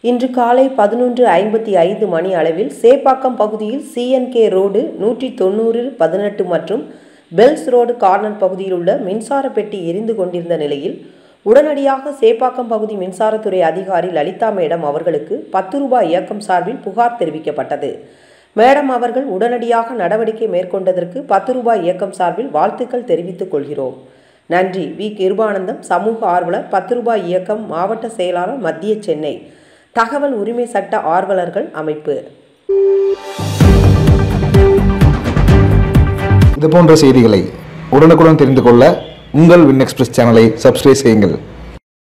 இன்று காலை பதினொன்று ஐம்பத்தி ஐந்து மணி அளவில் சேப்பாக்கம் பகுதியில் சிஎன்கே ரோடு நூற்றி தொண்ணூறு பதினெட்டு மற்றும் பெல்ஸ் ரோடு கார்னர் பகுதியில் உள்ள மின்சார பெட்டி எரிந்து கொண்டிருந்த நிலையில் உடனடியாக சேப்பாக்கம் பகுதி மின்சாரத்துறை அதிகாரி லலிதா மேடம் அவர்களுக்கு பத்து ரூபாய் இயக்கம் சார்பில் புகார் தெரிவிக்கப்பட்டது மேடம் அவர்கள் உடனடியாக நடவடிக்கை மேற்கொண்டதற்கு பத்து ரூபாய் இயக்கம் சார்பில் வாழ்த்துக்கள் தெரிவித்துக் கொள்கிறோம் நன்றி வி கிருபானந்தம் சமூக ஆர்வலர் பத்து ரூபாய் இயக்கம் மாவட்ட செயலாளர் மத்திய சென்னை தகவல் உரிமை சட்ட ஆர்வலர்கள் அமைப்பு இது போன்ற செய்திகளை உடனுக்குடன் தெரிந்து கொள்ள உங்கள் வின் எக்ஸ்பிரஸ் சேனலை சப்ஸ்கிரைப் செய்யுங்கள்